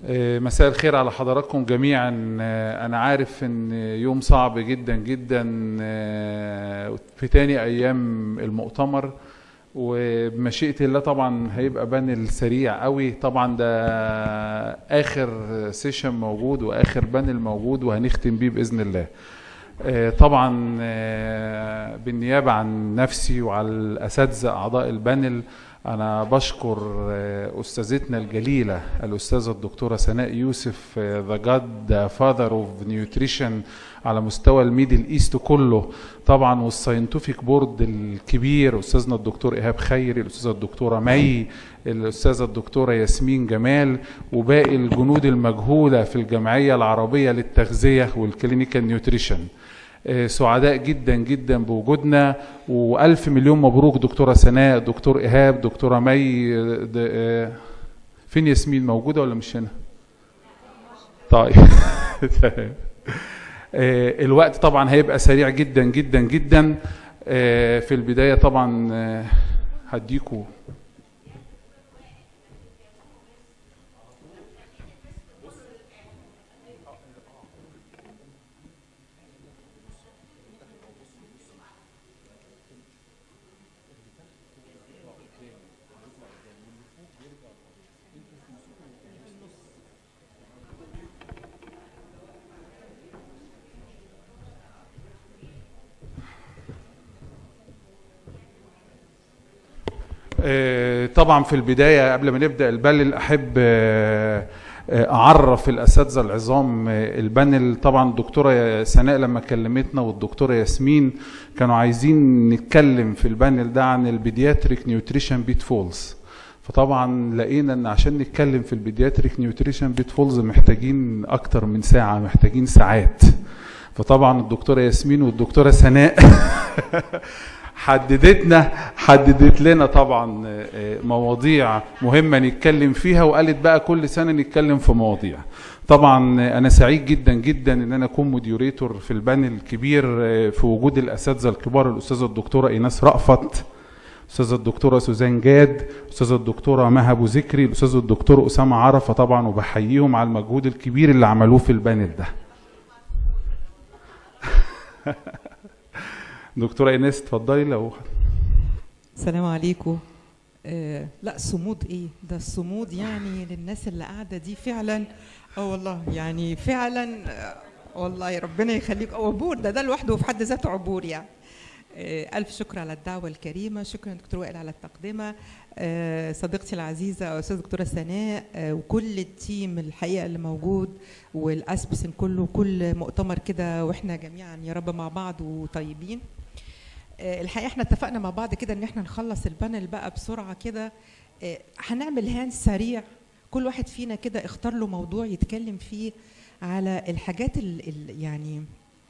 آه، مساء الخير على حضراتكم جميعا آه، انا عارف ان يوم صعب جدا جدا آه، في تاني ايام المؤتمر وبمشيئة الله طبعا هيبقى بانل سريع قوي طبعا ده اخر سيشن موجود واخر بانل موجود وهنختم بيه باذن الله آه، طبعا آه، بالنيابة عن نفسي وعلى الأساتذة أعضاء البانل أنا بشكر آه، أستاذتنا الجليلة الأستاذة الدكتورة سناء يوسف ذا جاد فاذر اوف نيوتريشن على مستوى الميدل ايست كله طبعا والساينتفك بورد الكبير أستاذنا الدكتور إيهاب خيري الأستاذة الدكتورة مي الأستاذة الدكتورة ياسمين جمال وباقي الجنود المجهولة في الجمعية العربية للتغذية والكلينيكال نيوتريشن آه، سعداء جدا جدا بوجودنا والف مليون مبروك دكتوره سناء دكتور ايهاب دكتوره مي آه، د- آه، فين ياسمين موجوده ولا مش هنا طيب تمام. آه، الوقت طبعا هيبقى سريع جدا جدا جدا آه، في البدايه طبعا آه، هديكوا آه، طبعا في البداية قبل ما نبدأ البانل أحب آه، آه، أعرف الأساتذة العظام آه، البانل طبعا الدكتورة سناء لما كلمتنا والدكتورة ياسمين كانوا عايزين نتكلم في البانل ده عن البيدياتريك نيوتريشن بيت فولز فطبعا لقينا ان عشان نتكلم في البيدياتريك نيوتريشن بيت فولز محتاجين اكتر من ساعة محتاجين ساعات فطبعا الدكتورة ياسمين والدكتورة سناء حددتنا حددت لنا طبعا آه، مواضيع مهمة نتكلم فيها وقالت بقى كل سنة نتكلم في مواضيع طبعا آه، انا سعيد جدا جدا ان انا اكون موديوريتور في البانل الكبير آه، في وجود الاساتذة الكبار الاستاذة الدكتورة ايناس رأفت الاستاذه الدكتوره سوزان جاد الاستاذه الدكتوره مها ابو ذكري الاستاذ الدكتور اسامه عرفه طبعا وبحييهم على المجهود الكبير اللي عملوه في البانل ده دكتوره ايناس اتفضلي لو السلام عليكم آه لا صمود ايه ده الصمود يعني للناس اللي قاعده دي فعلا اه والله يعني فعلا آه والله ربنا يخليك أو عبور ده ده لوحده في حد ذاته عبور يعني آه الف شكر على الدعوه الكريمه شكرا دكتور وائل على التقدمه آه صديقتي العزيزه استاذه دكتوره سناء آه وكل التيم الحقيقه اللي موجود والاسبسن كله كل مؤتمر كده واحنا جميعا يا رب مع بعض وطيبين آه، الحقيقه احنا اتفقنا مع بعض كده ان احنا نخلص البانل بقى بسرعه كده آه، هنعمل هاند سريع كل واحد فينا كده اختار له موضوع يتكلم فيه على الحاجات ال ال يعني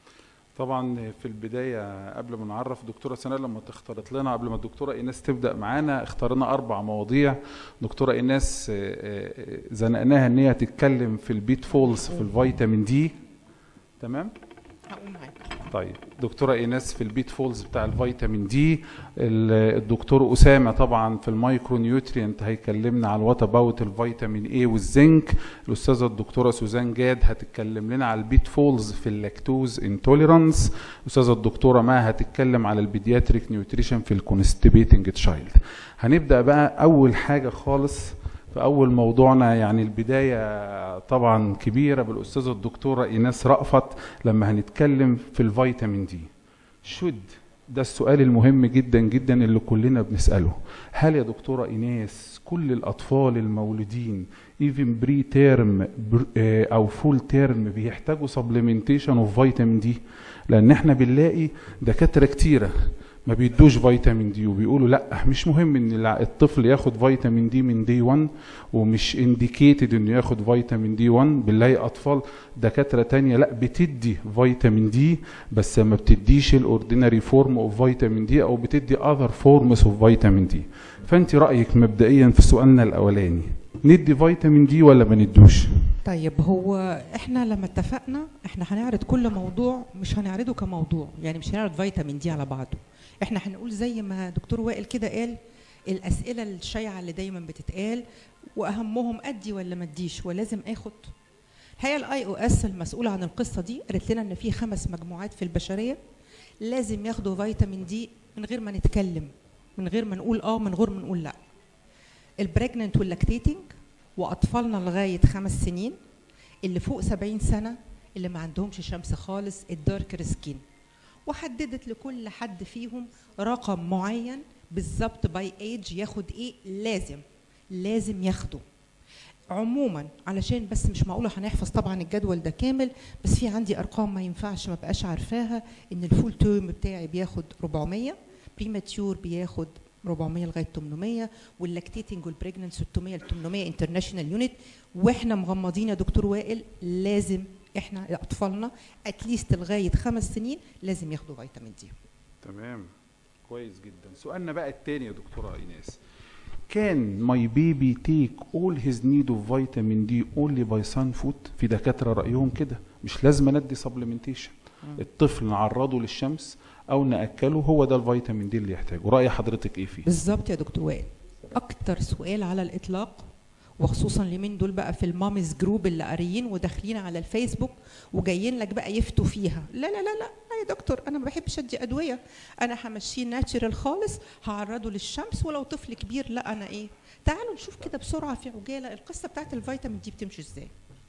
طبعا في البدايه قبل ما نعرف دكتوره سناء لما اختارت لنا قبل ما الدكتوره ايناس تبدا معانا اختارنا اربع مواضيع دكتوره ايناس آه، آه، زنقناها ان هي تتكلم في البيت فولز في الفيتامين دي تمام هقوم معاك طيب دكتوره ايناس في البيت فولز بتاع الفيتامين دي ال- الدكتور اسامه طبعا في المايكرو نيوترينت هيكلمنا على الوات اباوت الفيتامين اي والزنك الاستاذه الدكتوره سوزان جاد هتتكلم لنا على البيت فولز في اللاكتوز انتوليرانس الاستاذه الدكتوره ما هتتكلم على البيدياتريك نيوتريشن في الكونستيبيتنج تشايلد هنبدا بقى اول حاجه خالص في أول موضوعنا يعني البداية طبعا كبيرة بالأستاذة الدكتورة إيناس رأفت لما هنتكلم في الفيتامين دي شد ده السؤال المهم جدا جدا اللي كلنا بنسأله هل يا دكتورة إيناس كل الأطفال المولودين even بري تيرم أو فول تيرم بيحتاجوا سبلمنتيشن اوف فيتامين دي لأن احنا بنلاقي دكاترة كتيرة ما بيدوش فيتامين دي وبيقولوا لا مش مهم ان الع- الطفل ياخد فيتامين دي من دي 1 ومش انديكيتد انه ياخد فيتامين دي 1 بنلاقي اطفال دكاتره تانية لا بتدي فيتامين دي بس ما بتديش الاوردينري فورم اوف فيتامين دي او بتدي اذر فورمز اوف فيتامين دي فانت رايك مبدئيا في سؤالنا الاولاني ندي فيتامين دي ولا ما ندوش طيب هو احنا لما اتفقنا احنا هنعرض كل موضوع مش هنعرضه كموضوع يعني مش هنعرض فيتامين دي على بعضه احنا هنقول زي ما دكتور وائل كده قال الاسئله الشائعه اللي دايما بتتقال واهمهم ادي ولا ما اديش ولازم اخد هي الاي او اس المسؤوله عن القصه دي قالت لنا ان في خمس مجموعات في البشريه لازم ياخدوا فيتامين دي من غير ما نتكلم من غير ما نقول اه من غير ما نقول لا البريجننت واللاكتيتنج واطفالنا لغايه خمس سنين اللي فوق 70 سنه اللي ما عندهمش شمس خالص الداركر سكين وحددت لكل حد فيهم رقم معين بالظبط باي ايج ياخد ايه لازم لازم ياخده عموما علشان بس مش معقوله هنحفظ طبعا الجدول ده كامل بس في عندي ارقام ما ينفعش ما بقاش عارفاها ان الفول تيرم بتاعي بياخد 400 بريماتيور بياخد 400 لغايه 800 واللاكتيتنج والبريجننت 600 ل 800 انترناشونال يونت واحنا مغمضين يا دكتور وائل لازم احنا اطفالنا اتليست لغايه خمس سنين لازم ياخدوا فيتامين دي تمام كويس جدا سؤالنا بقى التاني يا دكتوره ايناس كان ماي بيبي تيك اول هيز نيد اوف فيتامين دي اونلي باي سان فود في دكاتره رايهم كده مش لازم ندي سبلمنتيشن الطفل نعرضه للشمس او ناكله هو ده الفيتامين دي اللي يحتاجه راي حضرتك ايه فيه بالظبط يا دكتور وائل اكتر سؤال على الاطلاق وخصوصا اليومين دول بقى في الماميز جروب اللي قاريين وداخلين على الفيسبوك وجايين لك بقى يفتوا فيها لا لا لا لا لا يا دكتور انا ما بحبش ادي ادويه انا همشيه ناتشرال خالص هعرضه للشمس ولو طفل كبير لا انا ايه تعالوا نشوف كده بسرعه في عجاله القصه بتاعت الفيتامين دي بتمشي ازاي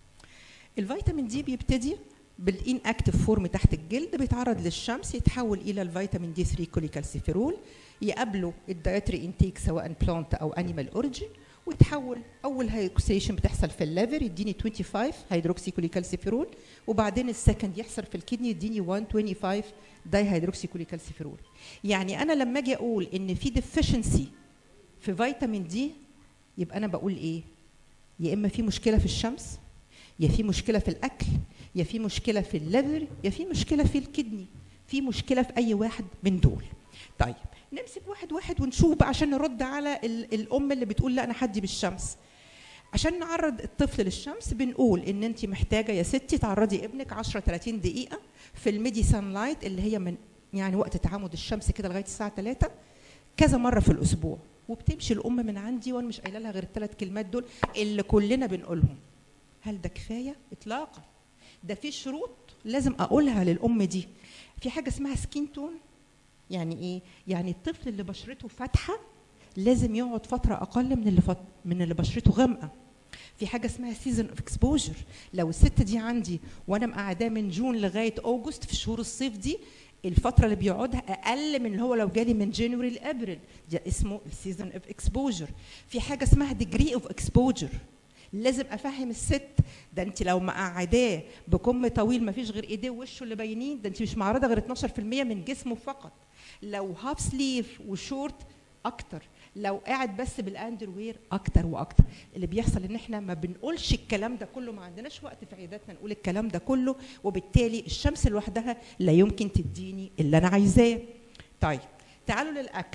الفيتامين دي بيبتدي بالان اكتف فورم تحت الجلد بيتعرض للشمس يتحول الى الفيتامين دي 3 كوليكالسيفيرول يقابله الدايتري انتيك سواء بلانت او انيمال اوريجين ويتحول اول هيدروكسيشن بتحصل في الليفر يديني 25 هيدروكسي كوليكالسيفيرول وبعدين السكند يحصل في الكدني يديني 125 داي هيدروكسي كوليكالسيفيرول يعني انا لما اجي اقول ان في ديفيشنسي في فيتامين دي يبقى انا بقول ايه يا اما في مشكله في الشمس يا في مشكله في الاكل يا في مشكله في الليفر يا في مشكله في الكدني في مشكله في اي واحد من دول طيب نمسك واحد واحد ونشوف بقى عشان نرد على ال- الام اللي بتقول لا انا حدي بالشمس عشان نعرض الطفل للشمس بنقول ان انت محتاجه يا ستي تعرضي ابنك 10 30 دقيقه في الميدي سان لايت اللي هي من يعني وقت تعامد الشمس كده لغايه الساعه 3 كذا مره في الاسبوع وبتمشي الام من عندي وانا مش قايله لها غير الثلاث كلمات دول اللي كلنا بنقولهم هل ده كفايه اطلاقا ده في شروط لازم اقولها للام دي في حاجه اسمها سكين تون يعني ايه يعني الطفل اللي بشرته فاتحه لازم يقعد فتره اقل من اللي فت... من اللي بشرته غامقه في حاجه اسمها سيزون اوف اكسبوجر لو الست دي عندي وانا مقعداه من جون لغايه اوجست في شهور الصيف دي الفتره اللي بيقعدها اقل من اللي هو لو جالي من جانوري لابريل ده اسمه السيزون اوف اكسبوجر في حاجه اسمها ديجري اوف اكسبوجر لازم افهم الست ده انت لو مقعداه بكم طويل ما فيش غير ايديه ووشه اللي باينين ده انت مش معرضه غير 12% من جسمه فقط لو هاف سليف وشورت اكتر لو قاعد بس بالاندر وير اكتر واكتر اللي بيحصل ان احنا ما بنقولش الكلام ده كله ما عندناش وقت في عياداتنا نقول الكلام ده كله وبالتالي الشمس لوحدها لا يمكن تديني اللي انا عايزاه طيب تعالوا للاكل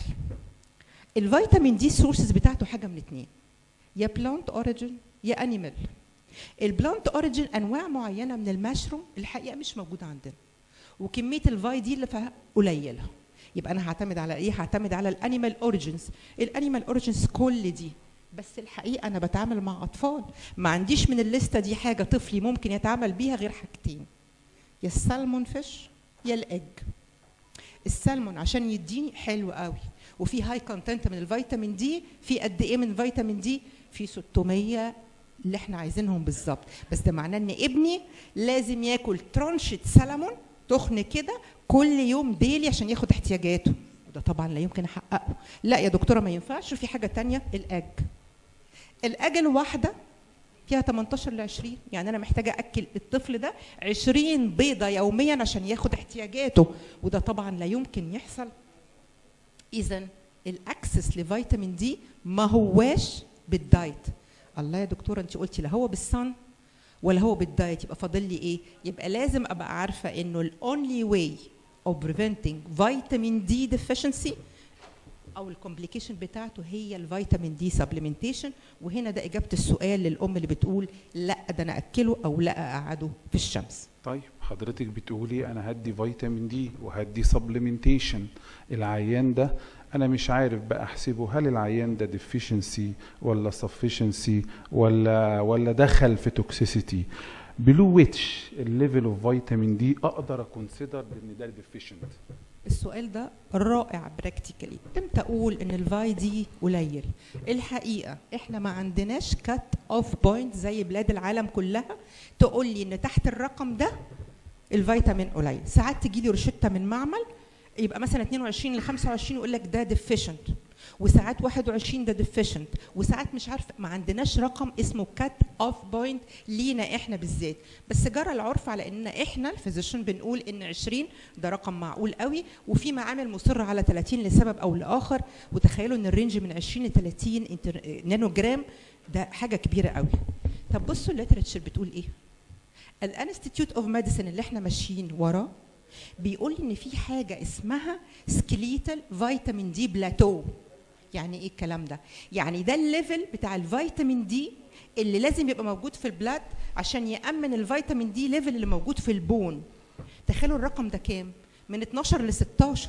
الفيتامين دي السورسز بتاعته حاجه من اتنين يا بلانت اوريجين يا انيمال البلانت اوريجين انواع معينه من المشروم الحقيقه مش موجوده عندنا وكميه الفاي دي اللي فيها قليله يبقى انا هعتمد على ايه هعتمد على الانيمال اوريجينز الانيمال اوريجينز كل دي بس الحقيقه انا بتعامل مع اطفال ما عنديش من الليسته دي حاجه طفلي ممكن يتعامل بيها غير حاجتين يا السلمون فيش يا الاج السلمون عشان يديني حلو قوي وفي هاي كونتنت من الفيتامين دي في قد ايه من فيتامين دي في 600 اللي احنا عايزينهم بالظبط بس ده معناه ان ابني لازم ياكل ترانشة سلمون تخن كده كل يوم ديلي عشان ياخد احتياجاته وده طبعا لا يمكن احققه لا يا دكتوره ما ينفعش وفي حاجه تانية الاج الاج الواحده فيها 18 ل 20 يعني انا محتاجه اكل الطفل ده 20 بيضه يوميا عشان ياخد احتياجاته وده طبعا لا يمكن يحصل اذا الاكسس لفيتامين دي ما هواش بالدايت الله يا دكتوره انت قلتي لا هو بالصن ولا هو بالدايت يبقى فاضل لي ايه يبقى لازم ابقى عارفه انه الاونلي واي of preventing vitamin D deficiency او الكومبليكيشن بتاعته هي الفيتامين دي سبلمنتيشن وهنا ده اجابه السؤال للام اللي بتقول لا ده انا اكله او لا اقعده في الشمس طيب حضرتك بتقولي انا هدي فيتامين دي وهدي سبلمنتيشن العيان ده انا مش عارف بقى احسبه هل العيان ده ديفيشنسي ولا سفشنسي ولا ولا دخل في توكسيسيتي بلو ويتش الليفل اوف فيتامين دي اقدر اكونسيدر ان ده ديفيشنت السؤال ده رائع براكتيكالي امتى اقول ان الفاي دي قليل الحقيقه احنا ما عندناش كات اوف بوينت زي بلاد العالم كلها تقول لي ان تحت الرقم ده الفيتامين قليل ساعات تجي لي روشته من معمل يبقى مثلا 22 ل 25 يقول لك ده ديفيشنت وساعات 21 ده ديفيشنت وساعات مش عارفه ما عندناش رقم اسمه كات اوف بوينت لينا احنا بالذات بس جرى العرف على ان احنا الفيزيشن بنقول ان 20 ده رقم معقول قوي وفي معامل مصره على 30 لسبب او لاخر وتخيلوا ان الرينج من 20 ل 30 انتر... نانو جرام ده حاجه كبيره قوي طب بصوا الليترتشر بتقول ايه الانستيتيوت اوف ميديسن اللي احنا ماشيين وراه بيقول ان في حاجه اسمها سكليتال فيتامين دي بلاتو يعني ايه الكلام ده يعني ده الليفل بتاع الفيتامين دي اللي لازم يبقى موجود في البلاد عشان يامن الفيتامين دي ليفل اللي موجود في البون تخيلوا الرقم ده كام من 12 ل 16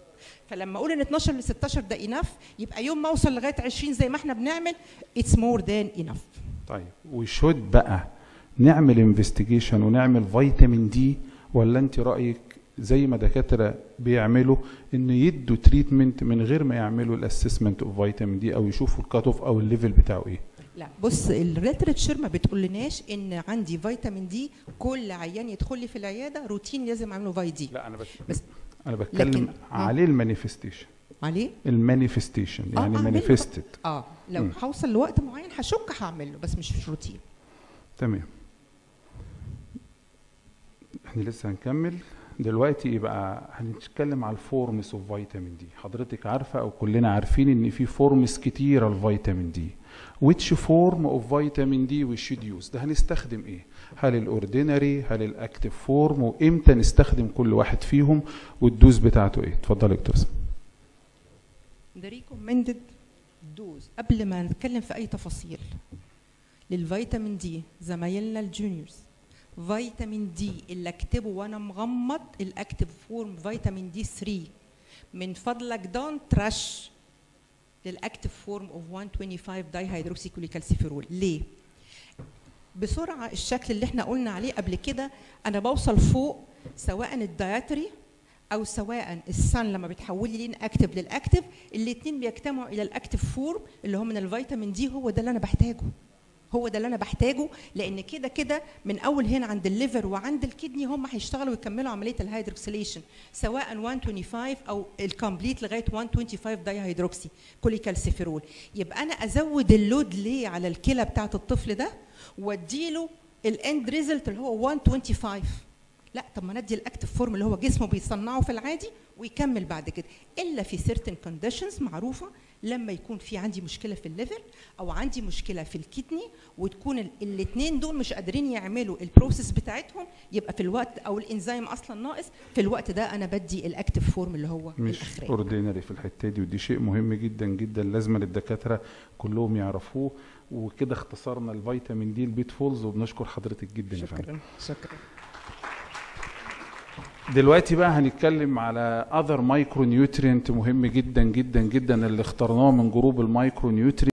فلما اقول ان 12 ل 16 ده انف يبقى يوم ما اوصل لغايه 20 زي ما احنا بنعمل اتس مور ذان انف طيب وشود بقى نعمل انفستيجيشن ونعمل فيتامين دي ولا انت رايك زي ما دكاتره بيعملوا ان يدوا تريتمنت من غير ما يعملوا الاسسمنت اوف فيتامين دي او يشوفوا الكات اوف او الليفل بتاعه ايه لا بص الليترتشر ما بتقولناش ان عندي فيتامين دي كل عيان يدخل لي في العياده روتين لازم اعمله فاي دي لا انا بس, بس انا بتكلم لكن- عليه المانيفستيشن عليه المانيفستيشن آه، يعني أعمله مانيفستد اه لو مم. هوصل لوقت معين هشك هعمله بس مش في روتين تمام احنا لسه هنكمل دلوقتي يبقى هنتكلم على الفورمز اوف فيتامين دي حضرتك عارفه او كلنا عارفين ان في فورمز كتيره الفيتامين دي which form of vitamin D we should use ده هنستخدم ايه هل الاوردينري هل الاكتيف فورم وامتى نستخدم كل واحد فيهم والدوز بتاعته ايه اتفضل يا دكتور the recommended dose قبل ما نتكلم في اي تفاصيل للفيتامين دي زمايلنا الجونيورز فيتامين دي اللي اكتبه وانا مغمض الاكتيف فورم فيتامين دي 3 من فضلك دون ترش للاكتيف فورم اوف 125 داي هيدروكسي كوليكالسيفيرول ليه بسرعه الشكل اللي احنا قلنا عليه قبل كده انا بوصل فوق سواء الدايتري او سواء السن لما بتحول لي لين اكتف للاكتف الاثنين بيجتمعوا الى الاكتف فورم اللي هو من الفيتامين دي هو ده اللي انا بحتاجه هو ده اللي انا بحتاجه لان كده كده من اول هنا عند الليفر وعند الكدني هم هيشتغلوا ويكملوا عمليه الهيدروكسيليشن سواء 125 او الكومبليت لغايه 125 داي هيدروكسي كوليكالسيفيرول يبقى انا ازود اللود ليه على الكلى بتاعه الطفل ده واديله الاند ريزلت اللي هو 125 لا طب ما ندي الاكتف فورم اللي هو جسمه بيصنعه في العادي ويكمل بعد كده الا في سيرتن كونديشنز معروفه لما يكون في عندي مشكله في الليفر او عندي مشكله في الكدني وتكون الاثنين دول مش قادرين يعملوا البروسيس بتاعتهم يبقى في الوقت او الانزيم اصلا ناقص في الوقت ده انا بدي الاكتف فورم اللي هو مش الاخراني اوردينري في الحته دي ودي شيء مهم جدا جدا لازم الدكاتره كلهم يعرفوه وكده اختصرنا الفيتامين دي البيت فولز وبنشكر حضرتك جدا يا فندم شكرا شكرا دلوقتي بقى هنتكلم على اذر مايكرو نيوترينت مهم جدا جدا جدا اللي اخترناه من جروب المايكرو نيوترينت